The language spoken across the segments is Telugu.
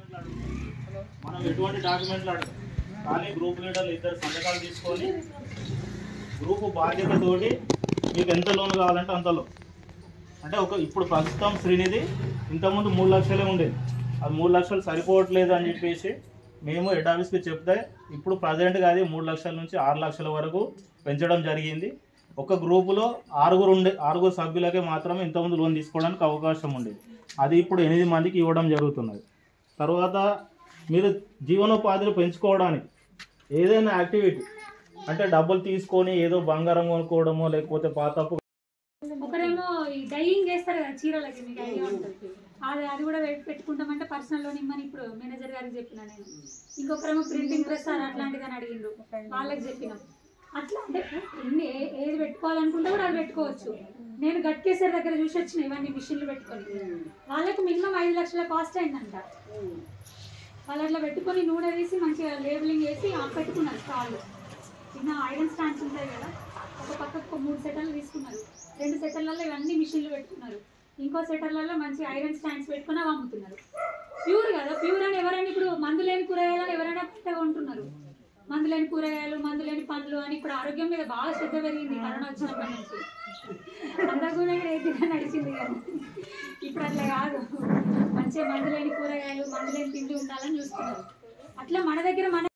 డాక్యుమెంట్లు అడుగుతాం మనం ఎటువంటి డాక్యుమెంట్లు అడగం కానీ గ్రూప్ లీడర్లు ఇద్దరు సంతకాలు తీసుకొని గ్రూప్ బాధ్యతతోటి మీకు ఎంత లోన్ కావాలంటే అంత లోన్ అంటే ఒక ఇప్పుడు ప్రస్తుతం శ్రీనిధి ఇంతకుముందు మూడు లక్షలే ఉండేది అది మూడు లక్షలు సరిపోవట్లేదు అని చెప్పేసి మేము హెడ్ ఆఫీస్కి చెప్తే ఇప్పుడు ప్రజెంట్గా అది మూడు లక్షల నుంచి ఆరు లక్షల వరకు పెంచడం జరిగింది ఒక గ్రూపులో ఆరుగురు ఉండే ఆరుగురు సభ్యులకే మాత్రమే ఇంతకుముందు లోన్ తీసుకోవడానికి అవకాశం ఉండేది అది ఇప్పుడు ఎనిమిది మందికి ఇవ్వడం జరుగుతున్నది తర్వాత మీరు జీవనోపాధిని పెంచుకోవడానికి ఏదైనా యాక్టివిటీ అంటే డబ్బులు తీసుకొని ఏదో బంగారం కొనుక్కోవడమో లేకపోతే పాతప్పు ఒకరేమో ఈ డైయింగ్ చేస్తారు కదా చీరలకి మీకు ఐడియా ఉంటుంది అది అది కూడా పెట్- పెట్టుకుంటామంటే పర్సనల్ లోన్ ఇమ్మని ఇప్పుడు మేనేజర్ గారికి చెప్పిన నేను ఇంకొకరేమో ప్రింటింగ్ ప్రెస్ అని అట్లాంటిది అని అడిగిండ్రు వాళ్ళకి చెప్పినాం అట్లా అంటే ఎన్ని ఏ- ఏది పెట్టుకోవాలనుకుంటే కూడా అది పెట్టుకోవచ్చు నేను గట్కేసరి దగ్గర చూసి వచ్చిన ఇవన్నీ మిషన్లు పెట్టుకొని వాళ్ళకి మినిమం ఐదు లక్షల కాస్ట్ అయిందంట వాళ్ళు అట్లా పెట్టుకొని నూనె వేసి మంచిగా లేబులింగ్ వేసి ఆ పెట్టుకున్నారు స్టాల్లో చిన్న ఐరన్ స్టాండ్స్ ఉంటాయి కదా ఒక పక్కకు ఒక మూడు సెటర్లు తీసుకున్నారు రెండు సెటర్లలో ఇవన్నీ మిషన్లు పెట్టుకున్నారు ఇంకో సెటర్లలో మంచి ఐరన్ స్టాండ్స్ పెట్టుకుని అవి అమ్ముతున్నారు ప్యూర్ కదా ప్యూర్ అని ఎవరైనా ఇప్పుడు మందు లేని కూరగాయలు ఎవరైనా పెద్దగా ఉంటున్నారు మందు లేని కూరగాయలు మందు లేని పండ్లు అని ఇప్పుడు ఆరోగ్యం మీద బాగా శ్రద్ధ పెరిగింది కరోనా వచ్చినప్పటి నుంచి అందరు కూడా ఏదైనా నడిచింది కానీ ఇప్పుడు అట్లా కాదు మంచిగా మందు లేని కూరగాయలు మందు లేని తిండి ఉండాలని చూస్తున్నారు అట్లా మన దగ్గర మన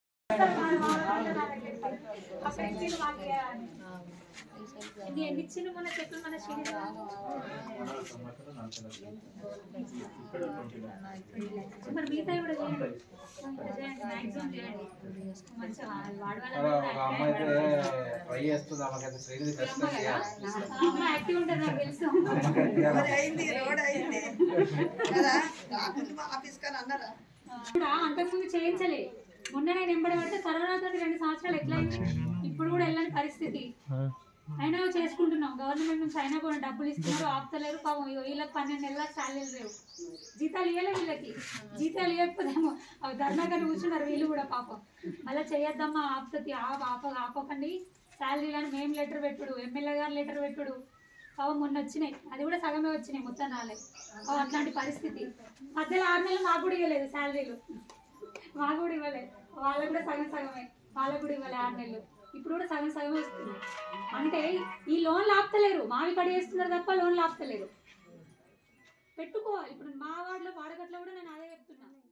ఆ పెన్సిల్ వాళ్ళే అని. ఎన్ని ఎన్ని ఇచ్చిండు మన చెట్లు మన శ్రీనిధి మరి మిగతా కూడా చేయండి చేయండి మ్యాక్సిమం చేయండి మంచిగా వాడవాళ్ళ ఒక అమ్మాయి అయితే ట్రై చేస్తుంది ఆమెకైతే శ్రీనిధి ఖచ్చితంగా చేయాలి అమ్మ యాక్టివ్ ఉంటుంది నాకు తెలుసు అయింది రోడ్ అయింది కదా రాకుండా మా ఆఫీస్ కానీ అన్నారా కూడా అంతకుముందు చేయించలే మొన్న నేను ఎంబడి పడితే కరోనా తోటి రెండు సంవత్సరాలు ఎట్లయింది ఇప్పుడు కూడా వెళ్ళని పరిస్థితి అయినా చేసుకుంటున్నాం గవర్నమెంట్ నుంచి అయినా కూడా డబ్బులు ఇస్తున్నారు ఆపుతలేరు పాపం ఇగో వీళ్ళకి పన్నెండు నెలలకు శాలరీలు లేవు జీతాలు ఇవ్వలే వీళ్ళకి జీతాలు ఇవ్వకపోతేమో అవి ధర్నాకని కూర్చున్నారు వీళ్ళు కూడా పాపం అలా చేయొద్దమ్మా ఆపుతుంది ఆప ఆప ఆపకండి శాలరీ అని మేము లెటర్ పెట్టుడు ఎమ్మెల్యే గారు లెటర్ పెట్టుడు పాపం మొన్న వచ్చినాయి అది కూడా సగమే వచ్చినాయి మొత్తం రాలే పాపం అట్లాంటి పరిస్థితి మధ్యలో ఆరు నెలలు మాకు కూడా ఇవ్వలేదు శాలరీలు మాకు కూడా ఇవ్వలే వాళ్ళకు కూడా సగం సగమే వాళ్ళకు కూడా ఇవ్వలే ఆరు నెలలు ఇప్పుడు కూడా సగం సగమే వస్తుంది అంటే ఈ లోన్లు ఆపుతలేరు మావి కడి చేస్తున్నారు తప్ప లోన్లు ఆపుతలేరు పెట్టుకోవాలి ఇప్పుడు మా వార్డులో వాడగట్లో కూడా నేను అదే చెప్తున్నా